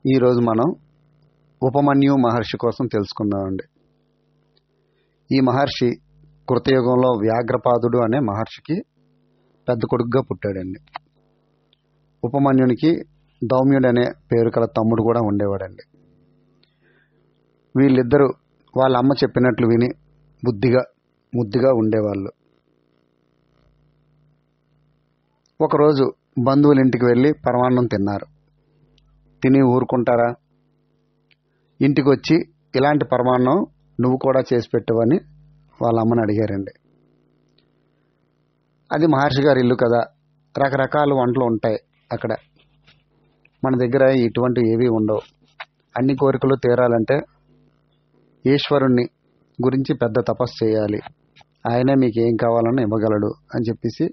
ఈరోజు మనం ఉపమన్యు మహర్షి కోసం తెలుసుకుందామండి ఈ మహర్షి కృతయుగంలో వ్యాఘ్రపాదుడు అనే మహర్షికి పెద్ద కొడుకుగా పుట్టాడండి ఉపమన్యునికి దౌమ్యుడు అనే పేరు కల తమ్ముడు కూడా ఉండేవాడండి వీళ్ళిద్దరూ వాళ్ళ అమ్మ చెప్పినట్లు విని బుద్ధిగా ముద్దుగా ఉండేవాళ్ళు ఒకరోజు బంధువుల ఇంటికి వెళ్ళి పరమాన్నం తిన్నారు తిని ఊరుకుంటారా ఇంటికి వచ్చి ఇలాంటి పరమాన్నం నువ్వు కూడా చేసి పెట్టవని వాళ్ళ అమ్మని అడిగారండి అది మహర్షి గారి ఇల్లు కదా రకరకాల వంటలు ఉంటాయి అక్కడ మన దగ్గర ఇటువంటి ఏవి ఉండవు అన్ని కోరికలు తీరాలంటే ఈశ్వరుణ్ణి గురించి పెద్ద తపస్సు చేయాలి ఆయనే మీకు ఏం కావాలన్నా ఇవ్వగలడు అని చెప్పేసి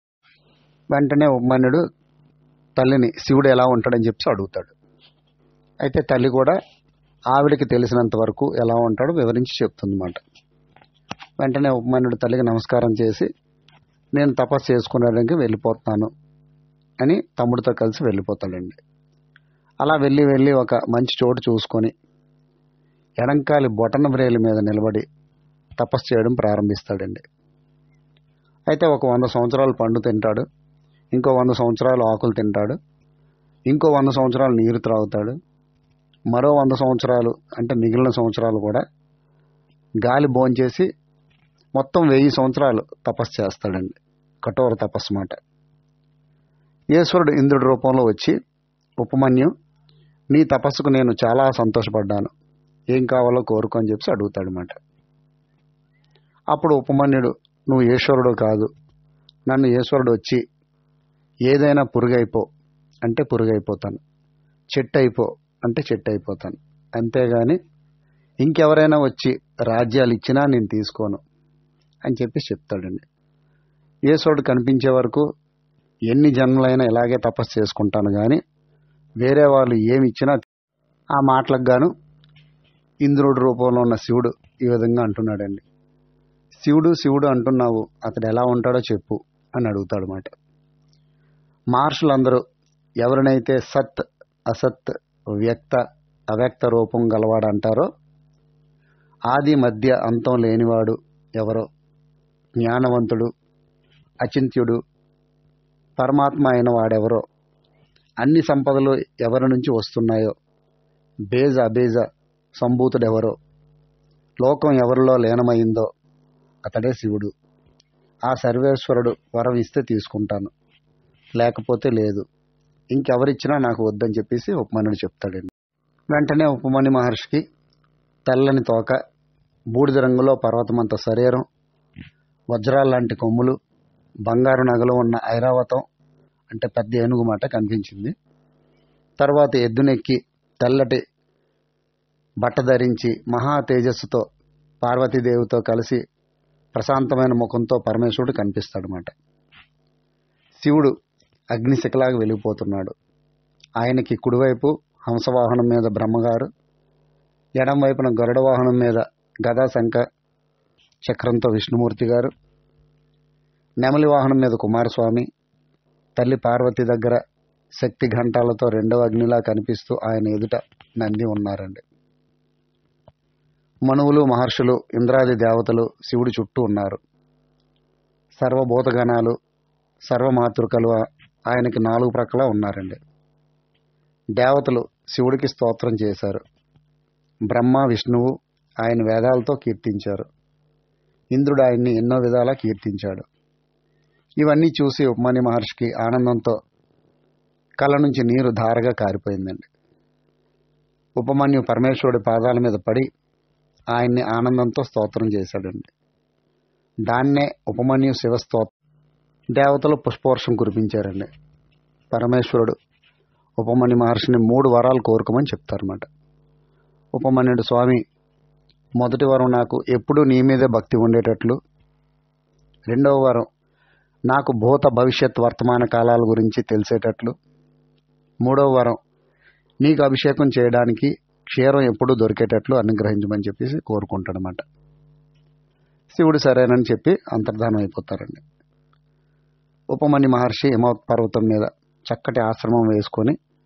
వెంటనే ఉపమన్యుడు తల్లిని శివుడు ఎలా ఉంటాడని చెప్పి అడుగుతాడు అయితే తల్లి కూడా ఆవిడికి తెలిసినంత వరకు ఎలా ఉంటాడో వివరించి చెప్తుందన్నమాట వెంటనే ఉపమన్యుడు తల్లికి నమస్కారం చేసి నేను తపస్సు చేసుకునేడానికి వెళ్ళిపోతాను అని తమ్ముడితో కలిసి వెళ్ళిపోతాడండి అలా వెళ్ళి వెళ్ళి ఒక మంచి చోటు చూసుకొని ఎడంకాలి బొటన వ్రేలి మీద నిలబడి తపస్సు చేయడం ప్రారంభిస్తాడండి అయితే ఒక వంద సంవత్సరాలు పండు తింటాడు ఇంకో వంద సంవత్సరాలు ఆకులు తింటాడు ఇంకో వంద సంవత్సరాలు నీరు త్రాగుతాడు మరో వంద సంవత్సరాలు అంటే మిగిలిన సంవత్సరాలు కూడా గాలి భోంచేసి మొత్తం వెయ్యి సంవత్సరాలు తపస్సు చేస్తాడండి కఠోర తపస్సు మాట ఈశ్వరుడు ఇంద్రుడి రూపంలో వచ్చి ఉపమన్యు నీ తపస్సుకు నేను చాలా సంతోషపడ్డాను ఏం కావాలో కోరుకొని చెప్పి అడుగుతాడనమాట అప్పుడు ఉపమన్యుడు నువ్వు ఈశ్వరుడు కాదు నన్ను ఈశ్వరుడు వచ్చి ఏదైనా పురుగైపో అంటే పురుగైపోతాను చెట్టు అయిపో అంటే చెట్టు అయిపోతాను అంతేగాని ఇంకెవరైనా వచ్చి రాజ్యాలు ఇచ్చినా నేను తీసుకోను అని చెప్పి చెప్తాడండి ఈశ్వరుడు కనిపించే వరకు ఎన్ని జన్మలైనా ఇలాగే తపస్సు చేసుకుంటాను కానీ వేరే వాళ్ళు ఏమి ఇచ్చినా ఆ మాటలకు గాను ఇంద్రుడి రూపంలో ఉన్న శివుడు ఈ విధంగా అంటున్నాడండి శివుడు శివుడు అంటున్నావు అతడు ఎలా ఉంటాడో చెప్పు అని అడుగుతాడు మాట మహర్షులందరూ ఎవరినైతే సత్ అసత్ వ్యక్త అవ్యక్త రూపం గలవాడు అంటారో ఆది మధ్య అంతం లేనివాడు ఎవరో జ్ఞానవంతుడు అచింత్యుడు పరమాత్మ అయిన వాడెవరో అన్ని సంపదలు ఎవరి నుంచి వస్తున్నాయో బేజ అబేజ సంభూతుడెవరో లోకం ఎవరిలో లీనమైందో అతడే శివుడు ఆ సర్వేశ్వరుడు వరం ఇస్తే తీసుకుంటాను లేకపోతే లేదు ఇంకెవరిచ్చినా నాకు వద్దని చెప్పేసి ఉపమన్యుడు చెప్తాడండి వెంటనే ఉపమని మహర్షికి తెల్లని తోక బూడిద రంగులో పర్వతమంత శరీరం వజ్రాల లాంటి కొమ్ములు బంగారు నగలు ఉన్న ఐరావతం అంటే పెద్ద ఏనుగు మాట కనిపించింది తర్వాత ఎద్దునెక్కి తెల్లటి బట్ట ధరించి మహా తేజస్సుతో పార్వతీదేవితో కలిసి ప్రశాంతమైన ముఖంతో పరమేశ్వరుడు కనిపిస్తాడనమాట శివుడు అగ్నిశిఖలాగా వెలిగిపోతున్నాడు ఆయనకి కుడివైపు హంసవాహనం మీద బ్రహ్మగారు ఎడం వైపున గరుడ వాహనం మీద గదా శంఖ చక్రంతో విష్ణుమూర్తి గారు నెమలి వాహనం మీద కుమారస్వామి తల్లి పార్వతి దగ్గర శక్తి ఘంటాలతో రెండవ అగ్నిలా కనిపిస్తూ ఆయన ఎదుట నంది ఉన్నారండి మనువులు మహర్షులు ఇంద్రాది దేవతలు శివుడి చుట్టూ ఉన్నారు సర్వభూతగణాలు సర్వమాతృకలు ఆయనకి నాలుగు ప్రక్కల ఉన్నారండి దేవతలు శివుడికి స్తోత్రం చేశారు బ్రహ్మ విష్ణువు ఆయన వేదాలతో కీర్తించారు ఇంద్రుడు ఆయన్ని ఎన్నో విధాలా కీర్తించాడు ఇవన్నీ చూసి ఉపమని మహర్షికి ఆనందంతో కళ్ళ నుంచి నీరు ధారగా కారిపోయిందండి ఉపమన్యు పరమేశ్వరుడి పాదాల మీద పడి ఆయన్ని ఆనందంతో స్తోత్రం చేశాడండి దాన్నే ఉపమన్యు శివస్తోత్రం దేవతలు పుష్పవర్షం కురిపించారండి పరమేశ్వరుడు ఉపమని మహర్షిని మూడు వరాలు కోరుకోమని చెప్తారన్నమాట ఉపమన్యుడు స్వామి మొదటి వరం నాకు ఎప్పుడూ నీ మీదే భక్తి ఉండేటట్లు రెండవ వరం నాకు భూత భవిష్యత్ వర్తమాన కాలాల గురించి తెలిసేటట్లు మూడవ వరం నీకు అభిషేకం చేయడానికి క్షీరం ఎప్పుడూ దొరికేటట్లు అనుగ్రహించమని చెప్పేసి కోరుకుంటాడనమాట శివుడు సరేనని చెప్పి అంతర్ధానం అయిపోతారండి ఉపమని మహర్షి హిమవత్ పర్వతం మీద చక్కటి ఆశ్రమం వేసుకొని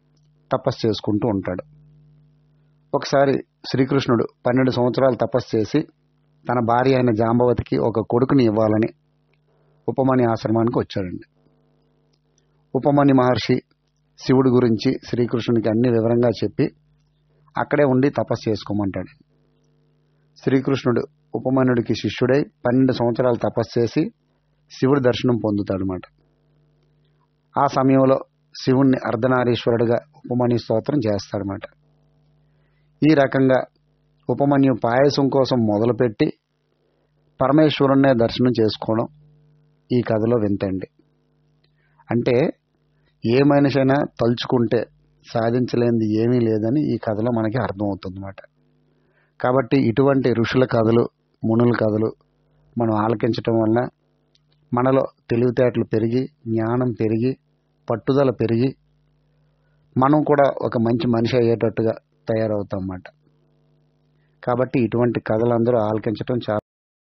తపస్సు చేసుకుంటూ ఉంటాడు ఒకసారి శ్రీకృష్ణుడు పన్నెండు సంవత్సరాలు తపస్సు చేసి తన భార్య అయిన జాంబవతికి ఒక కొడుకుని ఇవ్వాలని ఉపమని ఆశ్రమానికి వచ్చాడండి ఉపమని మహర్షి శివుడి గురించి శ్రీకృష్ణునికి అన్ని వివరంగా చెప్పి అక్కడే ఉండి తపస్సు చేసుకోమంటాడు శ్రీకృష్ణుడు ఉపమన్యుడికి శిష్యుడై పన్నెండు సంవత్సరాలు తపస్సు చేసి శివుడి దర్శనం పొందుతాడనమాట ఆ సమయంలో శివుణ్ణి అర్ధనారీశ్వరుడిగా ఉపమన్యు స్తోత్రం చేస్తాడనమాట ఈ రకంగా ఉపమన్యు పాయసం కోసం మొదలుపెట్టి పరమేశ్వరుణ్ణే దర్శనం చేసుకోవడం ఈ కథలో వింతండి అంటే ఏ మనిషి అయినా తలుచుకుంటే సాధించలేనిది ఏమీ లేదని ఈ కథలో మనకి అర్థమవుతుంది అన్నమాట కాబట్టి ఇటువంటి ఋషుల కథలు మునుల కథలు మనం ఆలకించటం వల్ల మనలో తెలివితేటలు పెరిగి జ్ఞానం పెరిగి పట్టుదల పెరిగి మనం కూడా ఒక మంచి మనిషి అయ్యేటట్టుగా తయారవుతాం అన్నమాట కాబట్టి ఇటువంటి కథలందరూ ఆలకించటం చాలా